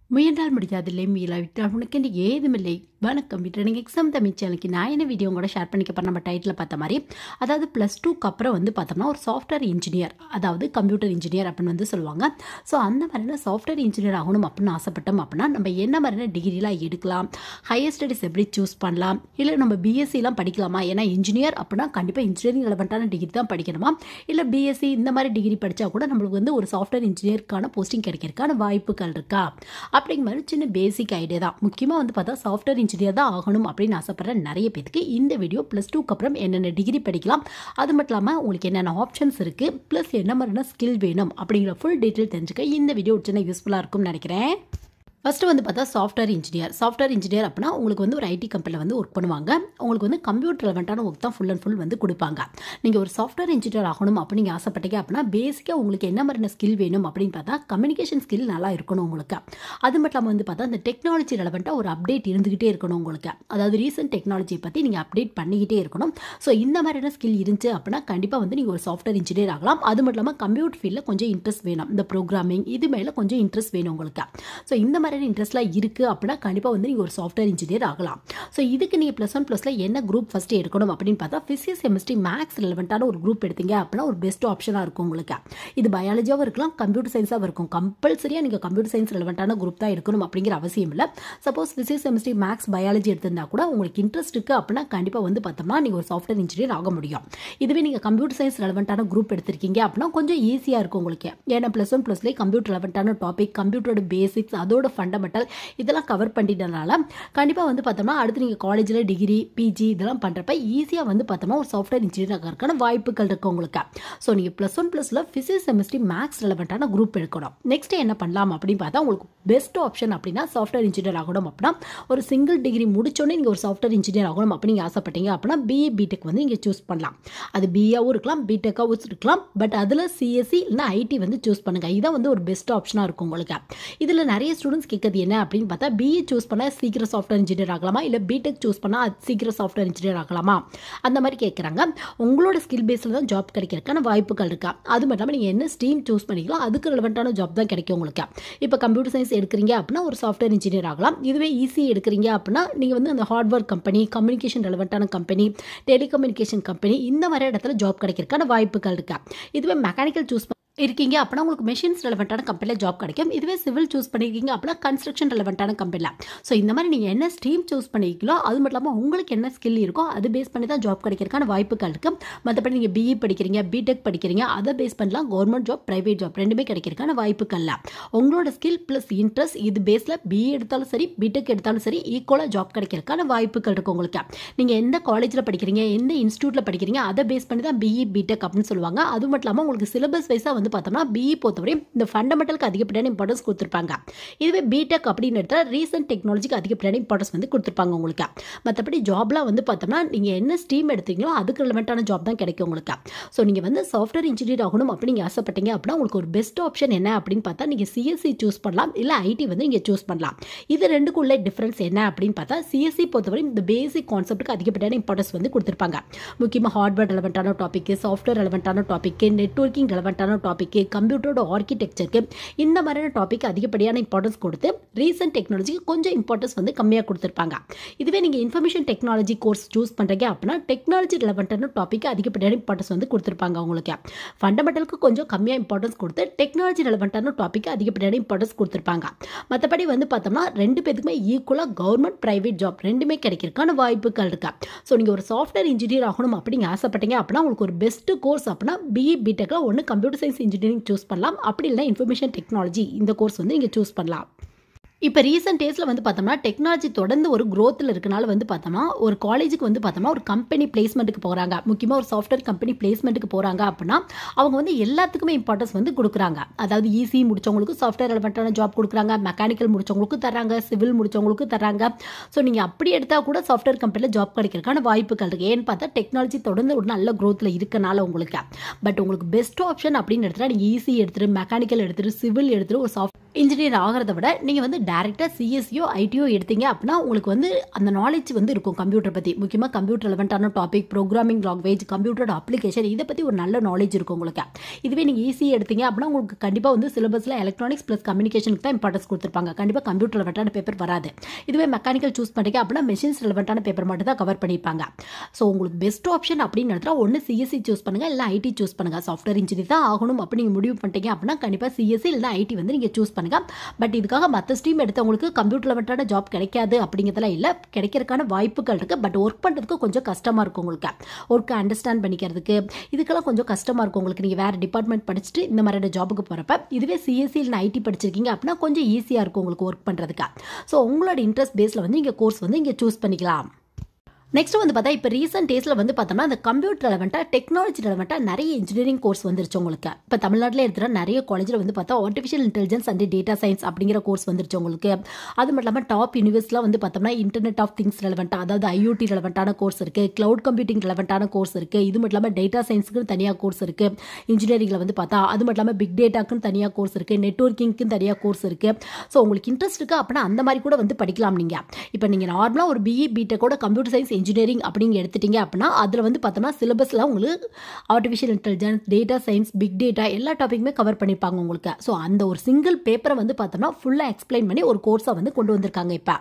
முயன்றால் முடியாதில்லை மீளாவிட்டால் உனக்கென்று ஏதுமில்லை வணக்கம் ரிட்டர்னிங் எக்ஸாம் தமிழ் சேனலுக்கு நான் என்ன வீடியோ கூட ஷேர் பண்ணிக்க போறேன் நம்ம டைட்டில் பார்த்த மாதிரி அதாவது ப்ளஸ் டூக்கு அப்புறம் வந்து பார்த்தோம்னா ஒரு சாஃப்ட்வேர் இன்ஜினியர் அதாவது கம்ப்யூட்டர் இன்ஜினியர் அப்படின்னு வந்து சொல்லுவாங்க ஸோ அந்த மாதிரியான சாஃப்ட்வேர் இன்ஜினியர் ஆகணும் அப்படின்னு ஆசைப்பட்டோம் அப்படின்னா நம்ம என்ன மாதிரியான டிகிரிலாம் எடுக்கலாம் ஹையர் ஸ்டடிஸ் எப்படி சூஸ் பண்ணலாம் இல்லை நம்ம பிஎஸ்சிலாம் படிக்கலாமா ஏன்னா இன்ஜினியர் அப்படின்னா கண்டிப்பாக இன்ஜினியரிங் ரெலவெண்ட்டான டிகிரி தான் படிக்கணுமா இல்லை பிஎஸ்சி இந்த மாதிரி டிகிரி படித்தா கூட நம்மளுக்கு வந்து ஒரு சாஃப்ட்வேர் இன்ஜினியருக்கான போஸ்டிங் கிடைக்கிறதுக்கான வாய்ப்புகள் இருக்கா அப்படிங்கிற மாதிரி சின்ன பேசிக் ஐடியா தான் முக்கியமாக வந்து பார்த்தா சாஃப்ட்வேர் இன்ஜினியர் தான் ஆகணும் அப்படின்னு ஆசைப்படுற நிறைய பேருக்கு இந்த வீடியோ ப்ளஸ் டூக்கு அப்புறம் என்னென்ன டிகிரி படிக்கலாம் அது மட்டும் இல்லாமல் உங்களுக்கு என்னென்ன ஆப்ஷன்ஸ் இருக்குது ப்ளஸ் என்ன மாதிரியான ஸ்கில் வேணும் அப்படிங்கிற ஃபுல் டீட்டெயில் தெரிஞ்சுக்க இந்த வீடியோ ஒரு சின்ன யூஸ்ஃபுல்லாக இருக்கும்னு நினைக்கிறேன் ஃபஸ்ட்டு வந்து பார்த்தா சாஃப்ட்வேர் இன்ஜினியர் சாஃப்ட்வேர் இன்ஜினியர் அப்படின்னா உங்களுக்கு வந்து ஒரு ஐடி கம்பெனியில் வந்து ஒர்க் பண்ணுவாங்க உங்களுக்கு வந்து கம்ப்யூட்டர் ரெலவெண்ட்டான ஒர்க் தான் ஃபுல் அண்ட் ஃபுல் வந்து கொடுப்பாங்க நீங்கள் ஒரு சாஃப்ட்வேர் இன்ஜினியர் ஆகணும் அப்படின்னு நீங்கள் ஆசைப்பட்டீங்க அப்படின்னா பேசிக்காக உங்களுக்கு என்ன மாதிரியான ஸ்கில் வேணும் அப்படின்னு பார்த்தா கம்யூனிகேஷன் ஸ்கில் நல்லா இருக்கணும் உங்களுக்கு அது மட்டும் இல்லாமல் வந்து பார்த்தா அந்த டெக்னாலஜி ரெலவெண்ட்டாக ஒரு அப்டேட் இருந்துகிட்டே இருக்கணும் உங்களுக்கு அதாவது ரீசெண்ட் டெக்னாலஜியை பற்றி நீங்கள் அப்டேட் பண்ணிக்கிட்டே இருக்கணும் ஸோ இந்த மாதிரியான ஸ்கில் இருந்துச்சு அப்படின்னா கண்டிப்பாக வந்து நீங்கள் ஒரு சாஃப்ட்வேர் இன்ஜினியர் ஆகலாம் அது மட்டும் இல்லாமல் கம்ப்யூட்டர் ஃபீல்டில் கொஞ்சம் இன்ட்ரெஸ்ட் வேணும் இந்த ப்ரோக்ராமிங் இது மேலே கொஞ்சம் இன்ட்ரெஸ்ட் வேணும் உங்களுக்கு ஸோ இந்த மாதிரியான இன்ட்ரெஸ்ட்லாம் இருக்குது அப்படின்னா கண்டிப்பாக வந்து நீங்கள் ஒரு சாஃப்ட்வேர் இன்ஜினியர் ஆகலாம் ஸோ இதுக்கு நீங்கள் ப்ளஸ் ஒன் ப்ளஸில் என்ன குரூப் ஃபஸ்ட்டு எடுக்கணும் அப்படின்னு பார்த்தா ஃபிசிக்ஸ் கெமிஸ்ட்ரி மேக்ஸ் ரெலவெண்ட்டான ஒரு குரூப் எடுத்தீங்க அப்படின்னா ஒரு பெஸ்ட் ஆப்ஷனாக இருக்கும் உங்களுக்கு இது பயாலஜியாகவும் இருக்கலாம் கம்ப்யூட்டர் சயின்ஸாகவும் இருக்கும் கம்பல்சரியாக நீங்கள் கம்ப்யூட்டர் சயின்ஸ் ரெலவெண்ட்டான குரூப் தான் எடுக்கணும் அப்படிங்கிற அவசியம் இல்லை suppose physics chemistry maths biology எடுத்திருந்தா கூட உங்களுக்கு இன்ட்ரெஸ்ட் இருக்குது அப்படின்னா கண்டிப்பாக வந்து பார்த்தோம்னா நீங்கள் ஒரு சாஃப்ட்வேர் இன்ஜினியர் ஆக முடியும் இதுவே நீங்கள் கம்ப்யூட்டர் சயின்ஸ் ரெலவெண்ட்டான குரூப் எடுத்திருக்கீங்க அப்படின்னா கொஞ்சம் ஈஸியாக இருக்கும் உங்களுக்கு ஏன்னா ப்ளஸ் ஒன் ப்ளஸ்லேயே கம்ப்யூட்டர் ரெலவெண்ட்டான டாபிக் கம்ப்யூட்டரோட பேசிக்ஸ் அதோட ஃபண்டமெண்டல் இதெல்லாம் கவர் பண்ணிட்டனால கண்டிப்பாக வந்து பார்த்தோம்னா அடுத்து நீங்கள் காலேஜில் டிகிரி பிஜி இதெல்லாம் பண்ணுறப்ப ஈஸியாக வந்து பார்த்தோம்னா ஒரு சாஃப்ட்வேர் இன்ஜினியர் ஆகிறதுக்கான வாய்ப்புகள் இருக்குது உங்களுக்கு ஸோ நீங்கள் ப்ளஸ் ஒன் ப்ளஸில் ஃபிசிக்ஸ் செமிஸ்ட்ரி மேக்ஸ் ரெலவெண்ட்டான குரூப் எடுக்கணும் நெக்ஸ்ட் என்ன பண்ணலாம் அப்படின்னு பார்த்தா உங்களுக்கு பெஸ்ட் ஆப்ஷன் அப்படின்னா சாஃப்ட்வேர் இன்ஜினியர் ஆகணும் அப்படின்னா ஒரு சிங்கிள் டிகிரி முடிச்சோன்னே நீங்கள் ஒரு சாஃப்ட்வேர் இன்ஜினியர் ஆகணும் அப்படின்னு ஆசைப்பட்டீங்க அப்படின்னா பிஏ பிடெக் வந்து நீங்கள் சூஸ் பண்ணலாம் அது பிஏவும் இருக்கலாம் பிடெக்காகவும் இருக்கலாம் பட் அதில் சிஎஸ்சி இல்லைனா ஐடி வந்து சூஸ் பண்ணுங்கள் இதான் வந்து ஒரு பெஸ்ட் ஆப்ஷனாக இருக்கும் உங்களுக்கு இதில் நிறைய ஸ்டூடெண்ட்ஸ் கேட்குறது என்ன அப்படின்னு பார்த்தா பிஏ சூஸ் பண்ணால் சீக்கிரம் சாஃப்ட்வேர் இன்ஜினியர் ஆகலாமா இல்லை பிடெக் சூஸ் பண்ணால் சீக்கிரம் சாஃப்ட்வேர் இன்ஜினியர் ஆகலாமா அந்த மாதிரி கேட்குறாங்க உங்களோட ஸ்கில் பேஸில் தான் ஜாப் கிடைக்கிறதுக்கான வாய்ப்புகள் இருக்கா அது மட்டும் இல்லாமல் நீங்கள் என்ன ஸ்ட்ரீம் சூஸ் பண்ணிக்கலாம் அதுக்கு ரெலவெண்ட்டான ஜாப் தான் கிடைக்கும் உங்களுக்கு இப்போ கம்ப்யூட்டர் சயின்ஸ் எடுக்கிறீங்க அப்படின்னா ஒரு சாஃப்ட்வேர் இன்ஜினியர் ஆகலாம் இதுவே ஈஸி எடுக்கிறீங்க அப்படின்னா நீங்கள் வந்து அந்த ஹார்ட்வேர் கம்பெனி கம்யூனிகேஷன் ரெலவெண்ட்டான கம்பெனி டெலிகம்யூனிகேஷன் கம்பெனி இந்த மாதிரி இடத்துல ஜாப் கிடைக்கிறதுக்கான வாய்ப்புகள் இருக்கா இதுவே மெக்கானிக்கல் சூஸ் இருக்கீங்க அப்படின்னா உங்களுக்கு மெஷின்ஸ் ரெலவெண்ட்டான கம்பெனியில் ஜாப் கிடைக்கும் இதுவே சிவில் சூஸ் பண்ணியிருக்கீங்க அப்படின்னா கன்ஸ்ட்ரக்ஷன் ரெலவெண்ட்டான கம்பெனியில் ஸோ இந்த மாதிரி நீங்கள் என்ன ஸ்ட்ரீம் சூஸ் பண்ணிக்கலோ அது மட்டும் இல்லாமல் உங்களுக்கு என்ன ஸ்கில் இருக்கோ அது பேஸ் பண்ணி தான் ஜாப் கிடைக்கிறதுக்கான வாய்ப்புகள் இருக்குது மற்றபடி நீங்கள் பிஇ படிக்கிறீங்க பிடெக் படிக்கிறீங்க அதை பேஸ் பண்ணலாம் கவர்மெண்ட் ஜாப் ப்ரைவேட் ஜாப் ரெண்டுமே கிடைக்கிறதுக்கான வாய்ப்புகள் இல்லை உங்களோட ஸ்கில் ப்ளஸ் இன்ட்ரெஸ்ட் இது பேஸில் பிஇ எடுத்தாலும் சரி பிடெக் எடுத்தாலும் சரி ஈக்குவலாக ஜாப் கிடைக்கிறதுக்கான வாய்ப்புகள் இருக்குது உங்களுக்கு நீங்கள் எந்த காலேஜில் படிக்கிறீங்க எந்த இன்ஸ்டியூட்டில் படிக்கிறீங்க அதை பேஸ் பண்ணி தான் பிஇ பிடெக் அப்படின்னு சொல்லுவாங்க அது மட்டும் இல்லாமல் உங்களுக்கு சிலபஸ் வைஸாக வந்து பார்த்தோம்னா பிஇ பொறுத்தவரை இந்த ஃபண்டமெண்டலுக்கு அதிகப்படியான இம்பார்ட்டன்ஸ் கொடுத்துருப்பாங்க இதுவே பிடெக் அப்படின்னு எடுத்தால் ரீசெண்ட் டெக்னாலஜிக்கு அதிகப்படியான இம்பார்ட்டன்ஸ் வந்து கொடுத்துருப்பாங்க உங்களுக்கு மற்றபடி ஜாப்லாம் வந்து பார்த்தோம்னா நீங்கள் என்ன ஸ்ட்ரீம் எடுத்தீங்களோ அதுக்கு ரிலவெண்ட்டான ஜாப் தான் கிடைக்கும் உங்களுக்கு ஸோ நீங்கள் வந்து சாஃப்ட்வேர் இன்ஜினியர் ஆகணும் அப்படின்னு நீங்கள் ஆசைப்பட்டீங்க அப்படின்னா உங்களுக்கு ஒரு பெஸ்ட் ஆப்ஷன் என்ன அப்படின்னு பார்த்தா நீங்கள் சிஎஸ்சி சூஸ் பண்ணலாம் இல்லை ஐடி வந்து நீங்கள் சூஸ் பண்ணலாம் இது ரெண்டுக்குள்ள டிஃப்ரென்ஸ் என்ன அப்படின்னு பார்த்தா சிஎஸ்சி பொறுத்தவரை இந்த பேசிக் கான்செப்ட்டுக்கு அதிகப்படியான இம்பார்ட்டன்ஸ் வந்து கொடுத்துருப்பாங்க முக்கியமாக ஹார்ட்வேர் ரெலவெண்ட்டான டாபிக் சாஃப்ட்வேர் ரெலவெண்ட்டான டாபிக் நெட்ஒர்க்கிங் ரெலவெண்ட்டான டாபிக் கம்ப்யூட்டரோட ஆர்கிடெக்சருக்கு இந்த மாதிரியான டாபிக் அதிகப்படியான இம்பார்ட்டன்ஸ் கொடுத்து ரீசெண்ட் டெக்னாலஜிக்கு கொஞ்சம் இம்பார்ட்டன்ஸ் வந்து கம்மியாக கொடுத்துருப்பாங்க இதுவே நீங்கள் இன்ஃபர்மேஷன் டெக்னாலஜி கோர்ஸ் சூஸ் பண்ணுறீங்க அப்படின்னா டெக்னாலஜி ரிலவெண்ட்டான டாபிக் அதிகப்படியான இம்பார்ட்டன்ஸ் வந்து கொடுத்துருப்பாங்க உங்களுக்கு ஃபண்டமெண்டலுக்கு கொஞ்சம் கம்மியாக இம்பார்ட்டன்ஸ் கொடுத்து டெக்னாலஜி ரிலவெண்ட்டான டாபிக் அதிகப்படியான இம்பார்ட்டன்ஸ் கொடுத்துருப்பாங்க மற்றபடி வந்து பார்த்தோம்னா ரெண்டு பேத்துக்குமே ஈக்குவலாக கவர்மெண்ட் ப்ரைவேட் ஜாப் ரெண்டுமே கிடைக்கிறதுக்கான வாய்ப்புகள் இருக்கா ஸோ நீங்கள் ஒரு சாஃப்ட்வேர் இன்ஜினியர் ஆகணும் அப்படிங்க ஆசைப்பட்டீங்க அப்படின்னா உங்களுக்கு ஒரு பெஸ்ட் கோர்ஸ் அப்படின்னா பிஇ பிடெக்கில் ஒன்று கம்ப்யூட்டர் சயின்ஸ் இன்ஜினியரிங் சூஸ் பண்ணலாம் அப்படி இல்லைனா இன்ஃபர்மேஷன் டெக்னாலஜி இந்த கோர்ஸ் வந்து நீங்கள் சூஸ் பண்ணலாம் இப்போ ரீசெண்ட் டேஸில் வந்து பார்த்தோம்னா டெக்னாலஜி தொடர்ந்து ஒரு க்ரோத்தில் இருக்கனால வந்து பார்த்தோம்னா ஒரு காலேஜுக்கு வந்து பார்த்தோம்னா ஒரு கம்பெனி பிளேஸ்மெண்ட்டுக்கு போகிறாங்க முக்கியமாக ஒரு சாஃப்ட்வேர் கம்பெனி பிளேஸ்மெண்ட்டுக்கு போகிறாங்க அப்படின்னா அவங்க வந்து எல்லாத்துக்குமே இம்பார்ட்டன்ஸ் வந்து கொடுக்குறாங்க அதாவது ஈஸி முடிச்சவங்களுக்கு சாஃப்ட்வேர் ரெலவெண்ட்டான ஜாப் கொடுக்குறாங்க மெக்கானிக்கல் முடிச்சவங்களுக்கு தராங்க சிவில் முடிச்சவங்களுக்கு தராங்க ஸோ நீங்கள் அப்படி எடுத்தால் கூட சாஃப்ட்வேர் கம்பெனியில் ஜாப் கிடைக்கிறதுக்கான வாய்ப்புகள் இருக்குது ஏன்னு பார்த்தா டெக்னாலஜி தொடர்ந்து ஒரு நல்ல க்ரோத்தில் இருக்கனால உங்களுக்கு பட் உங்களுக்கு பெஸ்ட் ஆப்ஷன் அப்படின்னு எடுத்துகிட்டா நீங்கள் ஈஸி எடுத்துகிட்டு மெக்கானிக்கல் எடுத்துகிட்டு சிவில் எடுத்துகிட்டு ஒரு சாஃப்ட் இன்ஜினியர் ஆகிறத விட நீங்கள் வந்து டேரெக்டாக சிஎஸ்சியோ ஐடியோ எடுத்தீங்க அப்படின்னா உங்களுக்கு வந்து அந்த நாலேஜ் வந்து இருக்கும் கம்ப்யூட்டர் பற்றி முக்கியமாக கம்ப்யூட்டர் ரெலவெண்ட்டான டாபிக் ப்ரோக்ராமிங் லாங்குவேஜ் கம்ப்யூட்டரோட அப்ளிகேஷன் இதை பற்றி ஒரு நல்ல நாலேஜ் இருக்கும் உங்களுக்கு இதுவே நீங்கள் ஈஸி எடுத்தீங்க அப்படின்னா உங்களுக்கு கண்டிப்பாக வந்து சிலபஸில் எலக்ட்ரானிக்ஸ் ப்ளஸ் கம்யூனிகேஷனுக்கு தான் இம்பார்ட்டன்ஸ் கொடுத்துருப்பாங்க கண்டிப்பாக கம்ப்யூட்டர் ரெலவெண்ட்டான பேப்பர் வராது இதுவே மெக்கானிக்கல் சூஸ் பண்ணிக்க அப்படின்னா மெஷின்ஸ் ரெலவெண்ட்டான பேப்பர் மட்டும் தான் கவர் பண்ணியிருப்பாங்க ஸோ உங்களுக்கு பெஸ்ட் ஆப்ஷன் அப்படின்னு எடுத்தா ஒன்று சிஎஸ்சி சூஸ் பண்ணுங்கள் இல்லை ஐடி சூஸ் பண்ணுங்கள் சாஃப்ட்வேர் இன்ஜினியர் தான் ஆகணும் அப்படி நீங்கள் முடிவு பண்ணிட்டீங்க அப்படின்னா கண்டிப்பாக சிஎஸ்சி இல்லை ஐடி வந்து நீங்கள் சூஸ் பண்ணுங்கள் பட் இதுக்காக மற்ற ஸ்ட்ரீம் எடுத்தவங்களுக்கு கம்ப்யூட்டர் லெவன்ட்டான ஜாப் கிடைக்காது அப்படிங்கிறதுல இல்லை கிடைக்கிறதுக்கான வாய்ப்புகள் இருக்குது பட் ஒர்க் பண்ணுறதுக்கு கொஞ்சம் கஷ்டமாக இருக்கும் உங்களுக்கு ஒர்க்கை அண்டர்ஸ்டாண்ட் பண்ணிக்கிறதுக்கு இதுக்கெல்லாம் கொஞ்சம் கஷ்டமாக இருக்கும் உங்களுக்கு நீங்கள் வேறு டிபார்ட்மெண்ட் படிச்சுட்டு இந்த மாதிரியான ஜாபுக்கு போகிறப்ப இதுவே சிஎஸ்சி இல்லை ஐடி படிச்சிருக்கீங்க அப்படின்னா கொஞ்சம் ஈஸியாக இருக்கும் உங்களுக்கு ஒர்க் பண்ணுறதுக்கு ஸோ உங்களோட இன்ட்ரெஸ்ட் பேஸில் வந்து இங்கே கோர்ஸ் வந்து இங்கே சூஸ் பண்ணிக்கலாம் நெக்ஸ்ட் வந்து பார்த்தா இப்போ ரீசெண்ட் டேஸில் வந்து பார்த்தோம்னா அந்த கம்ப்யூட்டர் ரெலவெண்ட்டாக டெக்னாலஜி ரெலவெண்ட்டாக நிறைய இன்ஜினியரிங் கோர்ஸ் வந்துருச்சு உங்களுக்கு இப்போ தமிழ்நாட்டில் இருக்கிற நிறைய காலேஜில் வந்து பார்த்தா artificial intelligence and data science அப்படிங்கிற கோர்ஸ் வந்துருச்சு உங்களுக்கு அது மட்டும் இல்லாமல் டாப் யூனிவர்ஸ்லாம் வந்து பார்த்தோம்னா இன்டர்நெட் ஆஃப் திங்ஸ் ரெலவெண்ட்டாக அதாவது ஐஓடி ரெலவெண்ட்டான கோர்ஸ் இருக்குது க்ளவுட் கம்ப்யூட்டிங் ரெலவெண்ட்டான கோர்ஸ் இருக்குது இது மட்டும் இல்லாமல் டேட்டா சயின்ஸுக்குன்னு தனியாக கோர்ஸ் இருக்குது இன்ஜினியரிங்கில் வந்து பார்த்தா அது மட்டும் இல்லாமல் பிக் டேட்டாக்குன்னு தனியாக கோர்ஸ் இருக்குது நெட்ஒர்க்கிங்க்குன்னு தனியாக கோர்ஸ் இருக்குது ஸோ உங்களுக்கு இன்ட்ரெஸ்ட் இருக்குது அப்படின்னா அந்த மாதிரி கூட வந்து படிக்கலாம் நீங்கள் இப்போ நீங்கள் நார்மலாக ஒரு பிஇ பிடெக்கோட கம்ப்யூட்டர் சயின்ஸ் இன்ஜினியரிங் அப்படிங்க எடுத்துட்டீங்க அப்படின்னா அதில் வந்து பார்த்தோம்னா சிலபஸில் உங்களுக்கு artificial intelligence data science big data எல்லா டாப்பிக்குமே கவர் பண்ணியிருப்பாங்க உங்களுக்கு ஸோ அந்த ஒரு சிங்கிள் பேப்பரை வந்து பார்த்தோம்னா ஃபுல்லாக எக்ஸ்பிளைன் பண்ணி ஒரு கோர்ஸை வந்து கொண்டு வந்திருக்காங்க இப்போ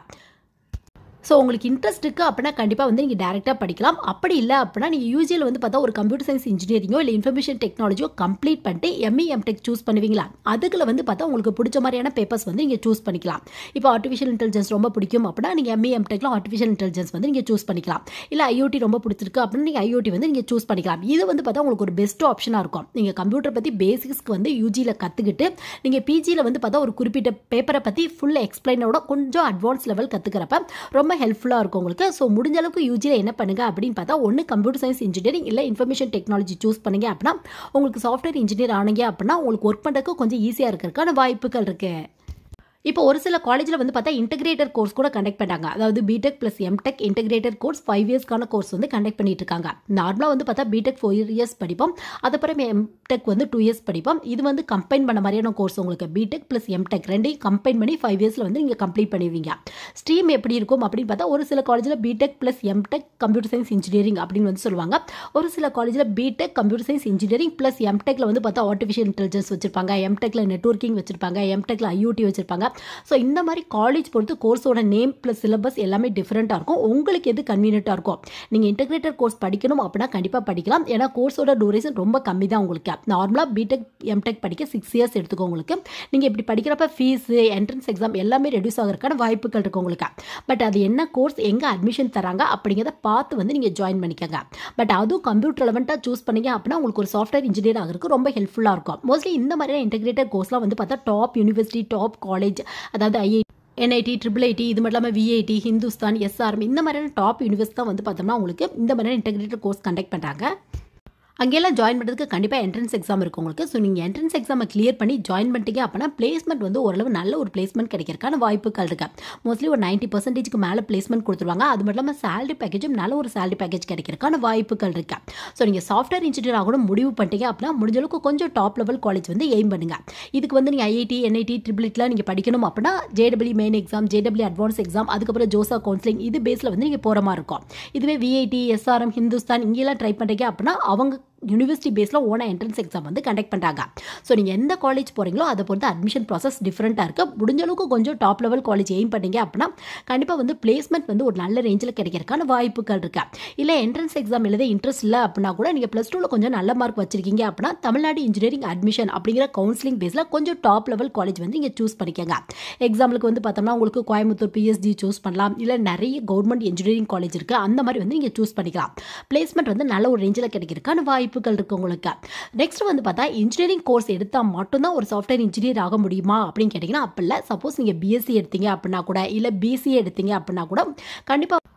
ஸோ உங்களுக்கு இன்ட்ரெஸ்ட் இருக்குது அப்படின்னா கண்டிப்பாக வந்து நீங்கள் டேரெக்டாக படிக்கலாம் அப்படி இல்லை அப்படின்னா நீங்கள் யூஜியில் வந்து பார்த்தா ஒரு கம்ப்யூட்டர் சயின்ஸ் இன்ஜினியரிங்கோ இல்லை இன்ஃபர்மேஷன் டெக்னாலஜியோ கம்ப்ளீட் பண்ணிட்டு எம்இ எம்டெக் சூஸ் பண்ணுவீங்களா அதுக்குள்ள வந்து பார்த்தா உங்களுக்கு பிடிச்ச மாதிரியான பேப்பர்ஸ் வந்து நீங்கள் சூஸ் பண்ணிக்கலாம் இப்போ ஆர்டிஃபிஷியல் இன்டெலிஜென்ஸ் ரொம்ப பிடிக்கும் அப்படின்னா நீங்கள் எம்இ எம்டெக்ல ஆர்டிஃபிஷியல் இன்டெலிஜென்ஸ் வந்து நீங்கள் சூஸ் பண்ணிக்கலாம் இல்லை ஐஓடி ரொம்ப பிடிச்சிருக்கு அப்படின்னா நீங்கள் ஐஓடி வந்து நீங்கள் சூஸ் பண்ணிக்கலாம் இது வந்து பார்த்தா உங்களுக்கு ஒரு பெஸ்ட் ஆப்ஷனாக இருக்கும் நீங்கள் கம்ப்யூட்டர் பற்றி பேசிக்ஸ்க்கு வந்து யூஜியில் கற்றுக்கிட்டு நீங்கள் பிஜியில் வந்து பார்த்தா ஒரு குறிப்பிட்ட பேப்பரை பற்றி ஃபுல் எக்ஸ்பிளைனோட கொஞ்சம் அட்வான்ஸ் லெவல் கற்றுக்கிறப்ப ரொம்ப ஹெல்ப்ஃபுல்லாக இருக்கும் உங்களுக்கு ஸோ முடிஞ்ச அளவுக்கு யூஜியில் என்ன பண்ணுங்க அப்படின்னு பார்த்தா ஒன்று கம்ப்யூட்டர் சயின்ஸ் இன்ஜினியரிங் இல்லை இன்ஃபர்மேஷன் டெக்னாலஜி சூஸ் பண்ணீங்க அப்படின்னா உங்களுக்கு சாஃப்ட்வேர் இன்ஜினியர் ஆனீங்க அப்படின்னா உங்களுக்கு ஒர்க் பண்ணுறதுக்கு கொஞ்சம் ஈஸியாக இருக்கிறதுக்கான வாய்ப்புகள் இருக்குது இப்போ ஒரு சில காலேஜில் வந்து பார்த்தா இன்டகிரேட்டர் கோர்ஸ் கூட கண்டக்ட் பண்ணாங்க அதாவது BTech plus MTech integrated course five இயர்ஸ்க்கான கோர்ஸ் வந்து கண்டக்ட் பண்ணிட்டு இருக்காங்க நார்மலாக வந்து பார்த்தா பிடெக் ஃபோர் இயர்ஸ் படிப்போம் அதுக்கப்புறம் எம்டெக் வந்து டூ இயர்ஸ் படிப்போம் இது வந்து கம்பைன் பண்ண மாதிரியான கோர்ஸ் உங்களுக்கு பிடெக் ப்ளஸ் எம்டெக் ரெண்டையும் கம்பைன் பண்ணி ஃபைவ் இயர்ஸில் வந்து நீங்கள் கம்ப்ளீட் பண்ணிடுவீங்க ஸ்ட்ரீம் எப்படி இருக்கும் அப்படின்னு பார்த்தா ஒரு சில காலேஜில் BTech plus MTech computer science engineering அப்படின்னு வந்து சொல்லுவாங்க ஒரு சில காலேஜில் BTech computer science engineering plus எம்டெக்ல வந்து பார்த்தா ஆர்டிஃபிஷியல் இன்டெலிஜென்ஸ் வச்சிருப்பாங்க எம்டெக்ல நெட்ஒர்க்கிங் வச்சிருப்பாங்க எம்டெக்ல ஐஓடி வச்சிருப்பாங்க ஸோ இந்த மாதிரி காலேஜ் பொறுத்து கோர்ஸோட நேம் ப்ளஸ் சிலபஸ் எல்லாமே டிஃப்ரெண்ட்டாக இருக்கும் உங்களுக்கு எது கன்வீனியண்ட்டாக இருக்கும் நீங்கள் இன்டகிரேட்டர் கோர்ஸ் படிக்கணும் அப்படின்னா கண்டிப்பாக படிக்கலாம் ஏன்னா கோர்ஸோட டூரேஷன் ரொம்ப கம்மி தான் உங்களுக்கு நார்மலாக பிடெக் எம்டெக் படிக்க சிக்ஸ் இயர்ஸ் எடுத்துக்கோ உங்களுக்கு நீங்கள் இப்படி படிக்கிறப்ப ஃபீஸு என்ட்ரன்ஸ் எக்ஸாம் எல்லாமே ரெடியூஸ் ஆகிறதுக்கான வாய்ப்புகள் இருக்குது உங்களுக்கு பட் அது என்ன கோர்ஸ் எங்கே அட்மிஷன் தராங்க அப்படிங்கிறத பார்த்து வந்து நீங்கள் ஜாயின் பண்ணிக்கோங்க பட் அதுவும் கம்ப்யூட்டர் ரெலவெண்ட்டாக சூஸ் பண்ணீங்க அப்படின்னா உங்களுக்கு ஒரு சாஃப்ட்வேர் இன்ஜினியர் ஆகிறதுக்கு ரொம்ப ஹெல்ப்ஃபுல்லாக இருக்கும் மோஸ்ட்லி இந்த மாதிரியான இன்டகிரேட்டட் கோர்ஸ்லாம் வந்து பார்த்தா டாப் யூனிவர்சிட்டி டாப் காலேஜ் அதாவது ஐஐ என்ஐடி ட்ரிபிள் ஐடி இது மட்டும் இல்லாமல் விஐடி ஹிந்துஸ்தான் எஸ்ஆர்எம் இந்த மாதிரியான டாப் யூனிவர்சிட்டி தான் வந்து பார்த்தோம்னா உங்களுக்கு இந்த மாதிரியான இன்டெகிரேட்டட் கோர்ஸ் கண்டக்ட் பண்ணுறாங்க அங்கெல்லாம் ஜாயின் பண்ணுறதுக்கு கண்டிப்பாக என்ட்ரன்ஸ் எக்ஸாம் இருக்கும் உங்களுக்கு ஸோ நீங்கள் என்ட்ரன்ஸ் எக்ஸாமை கிளியர் பண்ணி ஜாயின் பண்ணிட்டீங்க அப்படின்னா பிளேஸ்மெண்ட் வந்து ஓரளவு நல்ல ஒரு பிளேஸ்மெண்ட் கிடைக்கிறதுக்கான வாய்ப்புகள் இருக்கு மோஸ்ட்லி ஒரு நைன்ட்டி பர்சன்டேஜ்க்கு மேலே பிளேஸ்மெண்ட் கொடுத்துருவாங்க அது மட்டும் இல்லாமல் சேலரி பேக்கேஜும் நல்ல ஒரு சேலரி பேக்கேஜ் கிடைக்கிறதுக்கான வாய்ப்புகள் இருக்கு ஸோ நீங்கள் சாஃப்ட்வேர் இன்ஜினியர் ஆகணும் முடிவு பண்ணிட்டீங்க அப்படின்னா முடிஞ்ச அளவுக்கு கொஞ்சம் டாப் லெவல் காலேஜ் வந்து எய்ம் பண்ணுங்க இதுக்கு வந்து நீங்கள் ஐஐடி என்ஐடி ட்ரிபிள்இட்லாம் நீங்கள் படிக்கணும் அப்படின்னா JW main exam JW advance exam அதுக்கப்புறம் ஜோசா கவுன்சிலிங் இது பேஸில் வந்து நீங்கள் போகிற மாதிரி இருக்கும் இதுவே விஐடி எஸ்ஆர்எம் ஹிந்துஸ்தான் இங்கெல்லாம் ட்ரை பண்ணுறீங்க அப்படின்னா அவங்க யூனிவர்சிட்டி பேஸில் ஓனாக என்ட்ரன்ஸ் எக்ஸாம் வந்து கண்டக்ட் பண்ணுறாங்க ஸோ நீங்கள் எந்த காலேஜ் போகிறீங்களோ அதை பொறுத்து அட்மிஷன் ப்ராசஸ் டிஃப்ரெண்ட்டாக இருக்குது முடிஞ்ச அளவுக்கு கொஞ்சம் டாப் லெவல் காலேஜ் எய்ம் பண்ணீங்க அப்படின்னா கண்டிப்பாக வந்து பிளேஸ்மெண்ட் வந்து ஒரு நல்ல ரேஞ்சில் கிடைக்கிறதுக்கான வாய்ப்புகள் இருக்கு இல்லை என்ட்ரன்ஸ் எக்ஸாம் எழுத இன்ட்ரெஸ்ட் இல்லை அப்படின்னா கூட நீங்கள் ப்ளஸ் டூவில் கொஞ்சம் நல்ல மார்க் வச்சிருக்கீங்க அப்படின்னா தமிழ்நாடு இன்ஜினியரிங் அட்மிஷன் அப்படிங்கிற கவுன்சிலிங் பேஸில் கொஞ்சம் டாப் லெவல் காலேஜ் வந்து நீங்கள் சூஸ் பண்ணிக்கோங்க எக்ஸாம்பிளுக்கு வந்து பார்த்தோம்னா உங்களுக்கு கோயம்புத்தூர் பிஎஸ்டி சூஸ் பண்ணலாம் இல்லை நிறைய கவர்மெண்ட் இன்ஜினியரிங் காலேஜ் இருக்குது அந்த மாதிரி வந்து நீங்கள் சூஸ் பண்ணிக்கலாம் பிளேஸ்மெண்ட் வந்து நல்ல ஒரு ரேஞ்சில் கிடைக்கிறதுக்கான வாய்ப்புகள் இருக்குது உங்களுக்கு நெக்ஸ்ட் வந்து பார்த்தா இன்ஜினியரிங் கோர்ஸ் எடுத்தால் மட்டும்தான் ஒரு சாஃப்ட்வேர் இன்ஜினியர் ஆக முடியுமா அப்படின்னு கேட்டிங்கன்னா அப்போ இல்லை சப்போஸ் நீங்கள் பிஎஸ்சி எடுத்தீங்க அப்படின்னா கூட இல்லை பிசிஏ எடுத்தீங்க அப்படின்னா கூட கண்டிப்பாக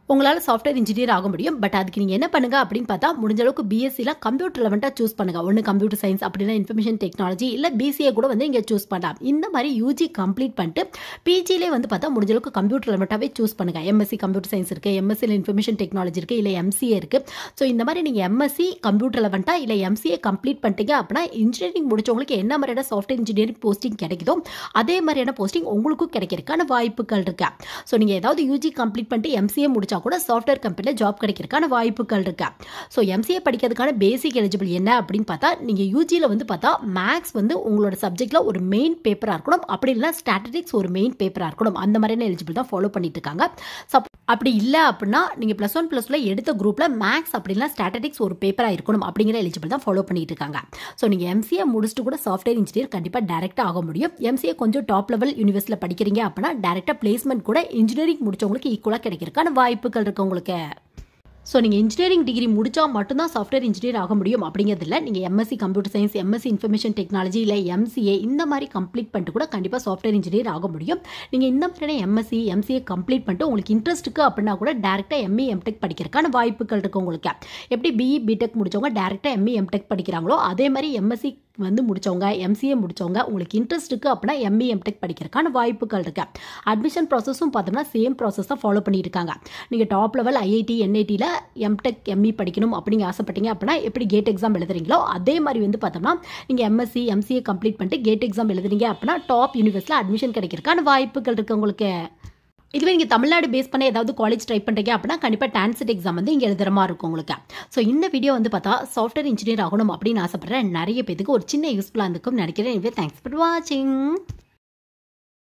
உங்களால் சாஃப்ட்வேர் இன்ஜினியர் ஆக முடியும் பட் அதுக்கு நீங்கள் என்ன பண்ணுங்க அப்படின்னு பார்த்தா முடிஞ்ச அளவுக்கு பிஎஸ்சியில் கம்ப்யூட்டர் லெவன்ட்டாக சூஸ் பண்ணுங்க ஒன்று கம்ப்யூட்டர் சயின்ஸ் அப்படின்னா இன்ஃபர்மேஷன் டெக்னாலஜி இல்லை பிசிஏ கூட வந்து இங்கே சூஸ் பண்ணலாம் இந்த மாதிரி யூஜி கம்ப்ளீட் பண்ணிட்டு பிஜிலே வந்து பார்த்தா முடிஞ்ச அளவுக்கு கம்ப்யூட்டர் லெவன்ட்டாகவே சூஸ் பண்ணுங்க எம்எஸ்சி கம்ப்யூட்டர் சயின்ஸ் இருக்குது எம்எஸ்சியில் இன்ஃபர்மேஷன் டெக்னாலஜி இருக்குது இல்லை எம்சிஏ இருக்குது ஸோ இந்த மாதிரி நீங்கள் எம்எஸ்சி கம்ப்யூட்டர் லெவன்ட்டாக இல்லை எம்சிஏ கம்ப்ளீட் பண்ணிட்டீங்க அப்படின்னா இன்ஜினியரிங் முடிச்சவங்களுக்கு என்ன மாதிரியான சாஃப்ட்வேர் இன்ஜினியரிங் போஸ்டிங் கிடைக்குதோ அதே மாதிரியான போஸ்டிங் உங்களுக்கும் கிடைக்கிறதுக்கான வாய்ப்புகள் இருக்கு ஸோ நீங்கள் ஏதாவது யூஜி கம்ப்ளீட் பண்ணிட்டு எம்சிஏ முடிச்சா கூட சாஃப்ட்வேர் கம்பெனியில் ஜாப் கிடைக்கிறதுக்கான வாய்ப்புகள் இருக்கு ஸோ எம்சிஏ படிக்கிறதுக்கான பேசிக் எலிஜிபிள் என்ன அப்படின்னு பார்த்தா நீங்கள் யூஜியில் வந்து பார்த்தா மேக்ஸ் வந்து உங்களோட சப்ஜெக்டில் ஒரு மெயின் பேப்பராக இருக்கணும் அப்படி இல்லைனா ஸ்டாட்டிஸ்டிக்ஸ் ஒரு மெயின் பேப்பராக இருக்கணும் அந்த மாதிரியான எலிஜிபிள் தான் ஃபாலோ பண்ணிட்டு இருக்காங்க சப் அப்படி இல்லை அப்படின்னா நீங்கள் ப்ளஸ் ஒன் ப்ளஸ் டூவில் எடுத்த குரூப்பில் மேக்ஸ் அப்படின்னா ஸ்டாட்டிஸ்டிக்ஸ் ஒரு பேப்பராக இருக்கணும் அப்படிங்கிற எலிஜிபிள் தான் ஃபாலோ பண்ணிட்டு இருக்காங்க ஸோ நீங்கள் எம்சிஏ முடிச்சுட்டு கூட சாஃப்ட்வேர் இன்ஜினியர் கண்டிப்பாக டேரெக்டாக ஆக முடியும் எம்சிஏ கொஞ்சம் டாப் லெவல் யூனிவர்சிட்டியில் படிக்கிறீங்க அப்படின்னா டேரெக்டாக பிளேஸ்மெண்ட் கூட இன்ஜினியரிங் முடிச்சவங்களுக்கு ஈக்குவலாக கிடைக்கிறதுக்கான வாய்ப்புகள் இருக்கு உங்களுக்கு ஸோ நீங்கள் இன்ஜினியரிங் டிகிரி முடிச்சா மட்டும்தான் சாஃப்ட்வேர் இன்ஜினியர் ஆக முடியும் அப்படிங்கிறது இல்லை நீங்கள் MSc computer science MSc information technology இல்லை எம்சிஏ இந்த மாதிரி கம்ப்ளீட் பண்ணிட்டு கூட கண்டிப்பாக சாஃப்ட்வேர் இன்ஜினியர் ஆக முடியும் நீங்கள் இந்த மாதிரியான எம்எஸ்சி எம்சிஏ கம்ப்ளீட் பண்ணிட்டு உங்களுக்கு இன்ட்ரெஸ்ட் இருக்குது அப்படின்னா கூட டேரெக்டாக எம்இ எம்டெக் படிக்கிறதுக்கான வாய்ப்புகள் இருக்குது உங்களுக்கு எப்படி பிஇ பிடெக் முடிச்சவங்க டேரெக்டாக எம்இ எம்டெக் படிக்கிறாங்களோ அதே மாதிரி எம்எஸ்சி வந்து முடிச்சவங்க எம்சிஏ முடிச்சவங்க உங்களுக்கு இன்ட்ரெஸ்ட் இருக்குது அப்படின்னா எம்இ எம்டெக் படிக்கிறதுக்கான வாய்ப்புகள் இருக்கு அட்மிஷன் ப்ராசஸும் பார்த்தோம்னா சேம் ப்ராசஸ் தான் ஃபாலோ பண்ணியிருக்காங்க நீங்கள் டாப் லெவல் ஐஐடி என்ஐடியில் எம்டெக் எம்இ படிக்கணும் அப்படிங்க ஆசைப்பட்டீங்க அப்படின்னா எப்படி கேட் எக்ஸாம் எழுதுறீங்களோ அதே மாதிரி வந்து பார்த்தோம்னா நீங்கள் எம்எஸ்சி எம்சிஏ கம்ப்ளீட் பண்ணிட்டு கேட் எக்ஸாம் எழுதுறீங்க அப்படின்னா டாப் யூனிவர்சிட்டியில் அட்மிஷன் கிடைக்கிறதுக்கான வாய்ப்புகள் இருக்குது உங்களுக்கு இதுவே நீங்கள் தமிழ்நாடு பேஸ் பண்ண ஏதாவது காலேஜ் ட்ரை பண்ணுறீங்க அப்படின்னா கண்டிப்பாக டான்செட் எக்ஸாம் வந்து இங்கே எழுதுற மாதிரி இருக்கும் உங்களுக்கு ஸோ இந்த வீடியோ வந்து பார்த்தா சாஃப்ட்வேர் இன்ஜினியர் ஆகணும் அப்படின்னு ஆசைப்படுறேன் நிறைய பேருக்கு ஒரு சின்ன யூஸ்ஃபுல்லாக இருந்துக்கும் நினைக்கிறேன் இதுவே தேங்க்ஸ் ஃபார் வாட்சிங்